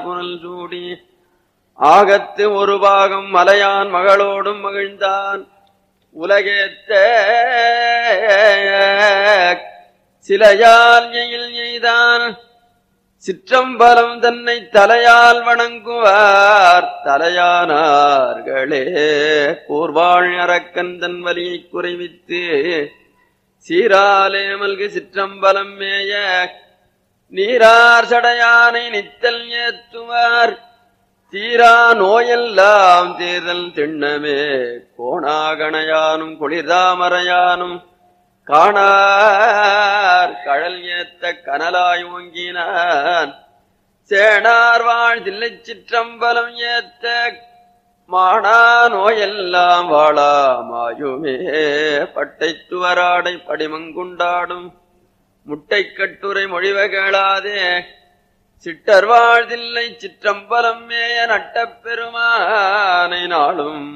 புனல் சூடி ஆகத்து ஒரு பாகம் மலையான் மகளோடும் மகிழ்ந்தான் உலகேத்த சிலையால் எயில் எய்தான் சிற்றம்பலம் தன்னை தலையால் வணங்குவார் தலையானார்களே கூர்வாழ் அரக்கன் தன் வலியை குறைவித்து சீராலே மல்கு சிற்றம்பலம் மேய நீரார் சடையானை நித்தல் ஏத்துவார் தீரா நோயெல்லாம் தேர்தல் திண்ணமே கோணாகணையானும் குளிர்தாமரையானும் காணார் கழல் ஏத்த கனலாய் ஓங்கினான் சேனார் வாழ் தில்லை சிற்றம்பலம் ஏத்த மானா நோயெல்லாம் வாழாமாயுமே பட்டை துவராடை படிமங்குண்டாடும் முட்டை கட்டுரை மொழிவ கேளாதே சிட்டர் வாழ்தில்லை சிற்றம்பலம் மேய நட்ட பெருமானை நாளும்